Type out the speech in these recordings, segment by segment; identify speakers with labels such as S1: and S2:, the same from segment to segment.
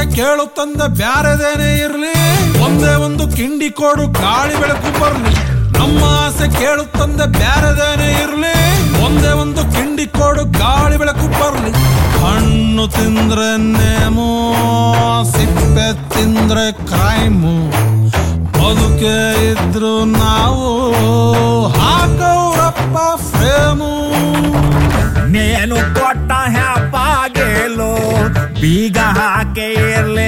S1: ಆಸೆ ಕೇಳುತ್ತಂದ ಬ್ಯಾರದೇನೆ ಇರ್ಲಿ ಒಂದೇ ಒಂದು ಕಿಂಡಿ ಕೊಡು ಗಾಳಿ ಬೆಳಕು ಬರ್ಲಿ ನಮ್ಮ ಆಸೆ ಕೇಳುತ್ತಂದ ಬ್ಯಾರದೇನೆ ಇರ್ಲಿ ಒಂದೇ ಒಂದು ಕಿಂಡಿ ಕೊಡು ಗಾಳಿ ಬೆಳಕು ಬರ್ಲಿ ಹಣ್ಣು ತಿಂದ್ರೆ ನೇಮು ಸಿಪ್ಪೆ ತಿಂದ್ರೆ ಕ್ರೈಮು ಬದುಕೆ ಇದ್ರು ನಾವು ಹಾಕವ್ರಪ್ಪ ಫ್ರೇಮು
S2: నేను కొట్ట హ్యాపాగేలో ಬೀಗ ಹಾಕಿ ಇರ್ಲಿ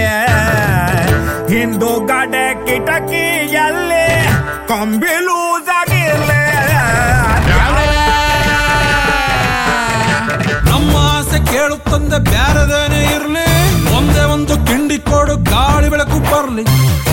S2: ಹಿಂದುಗಡೆ ಕಿಟಕಿಯಲ್ಲಿ ಕಂಬಿ ಲೂಸಾಗಿರ್ಲಿ
S1: ನಮ್ಮ ಆಸೆ ಕೇಳುತ್ತಂದೆ ಬ್ಯಾರದೇನೆ ಇರ್ಲಿ ಒಂದೇ ಒಂದು ಕಿಂಡಿ ಕೊಡು ಗಾಳಿ ಬೆಳಕು ಬರ್ಲಿ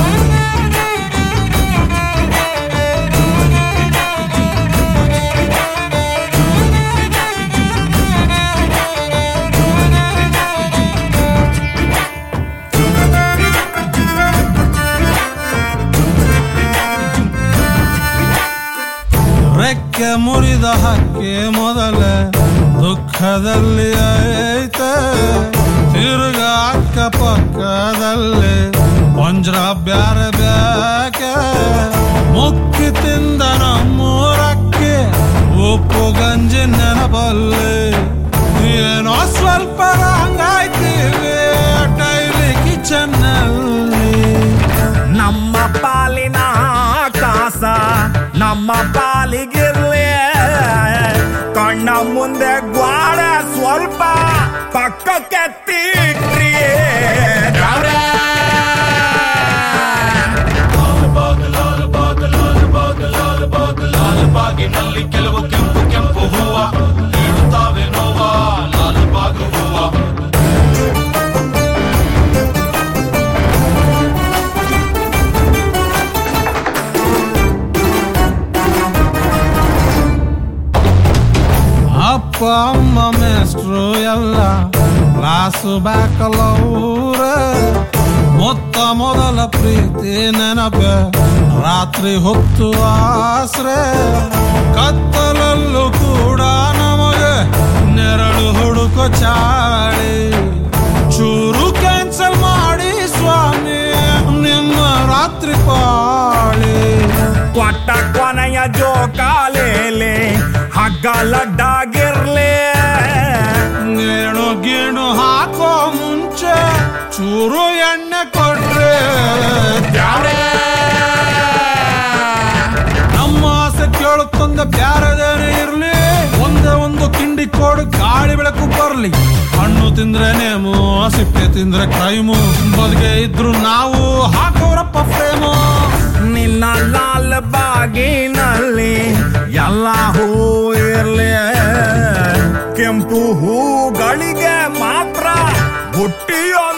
S1: ರೆಕ್ಕೆ ಮುರಿದ ಹಕ್ಕಿ ಮೊದಲೇ ದುಃಖದಲ್ಲಿ ಐತೆ ತಿರುಗ ಅಕ್ಕ ಪಕ್ಕದಲ್ಲಿ ಪಂಜ್ರ ಬ್ಯಾರೆ ಬ್ಯಾಕೆ ಮುಕ್ಕಿ ತಿಂದ ನಮ್ಮೂರಕ್ಕೆ ಉಪ್ಪು ಗಂಜಿ ನೆನಪಲ್ಲಿ ಏನೋ ಸ್ವಲ್ಪ ಹಂಗಾಯ್ತೀವಿ ಡೈಲಿ ಕಿಚನ್ನಲ್ಲಿ
S2: ನಮ್ಮ ಪಾಲಿನ ಕಾಸ ನಮ್ಮ ಪಾಲಿಗಿರ್ಲಿ ಕಣ್ಣ ಮುಂದೆ ಗ್ವಾಡ ಸ್ವಲ್ಪ ಪಕ್ಕಕ್ಕೆ ತೀಟ್ರಿ
S3: ಬಾಗಿನಲ್ಲಿ ಕೆಲವು ಕೆಂಪು ಕೆಂಪು ಹೂವ ನೀಡುತ್ತಾವೆ ನೋವ ಲಾಲ್ಬಾಗ್ ಹೂವ
S1: ಅಪ್ಪ ಅಮ್ಮ ಮೇಸ್ಟ್ರು ಎಲ್ಲ ಕ್ಲಾಸು ಬ್ಯಾಕಲವ್ರ ಮೊತ್ತ ಮೊದಲ ಪ್ರೀತಿ ನೆನಪೆ ರಾತ್ರಿ ಹೊತ್ತು ಆಸ್ರೆ ಕತ್ತಲಲ್ಲೂ ಕೂಡ ನಮಗೆ ನೆರಳು ಹುಡುಕೋ ಚಾಳಿ ಚೂರು ಕ್ಯಾನ್ಸಲ್ ಮಾಡಿ ಸ್ವಾಮಿ ನಿಮ್ಮ ರಾತ್ರಿ ಪಾಳಿ
S2: ಕೊಟ್ಟ ಕೊನೆಯ ಜೋಕಾಲೇಲಿ ಹಗ್ಗ ಲಡ್ಡಾಗಿರ್ಲಿ
S1: ನೇಣು ಗೀಣು ಹಾಕೋ ಮುಂಚೆ ಚೂರು ಎಣ್ಣೆ ಕೊಟ್ರೆ ನಮ್ಮ ಆಸೆ ಕೇಳುತ್ತಂದ ಬ್ಯಾರದೇನೆ ಇರ್ಲಿ ಒಂದೇ ಒಂದು ಕಿಂಡಿ ಕೊಡು ಗಾಳಿ ಬೆಳಕು ಬರ್ಲಿ ಹಣ್ಣು ತಿಂದ್ರೆ ನೇಮು ಸಿಪ್ಪೆ ತಿಂದ್ರೆ ಕ್ರೈಮು ಬದುಕೆ ಇದ್ರು ನಾವು ಹಾಕೋರಪ್ಪ ಫ್ರೇಮು
S2: ನಿನ್ನ ಲಾಲ್ ಬಾಗಿನಲ್ಲಿ ಎಲ್ಲ ಹೂ ಇರ್ಲಿ ಕೆಂಪು ಹೂಗಳಿಗೆ ಮಾತ್ರ ಬುಟ್ಟಿಯೋ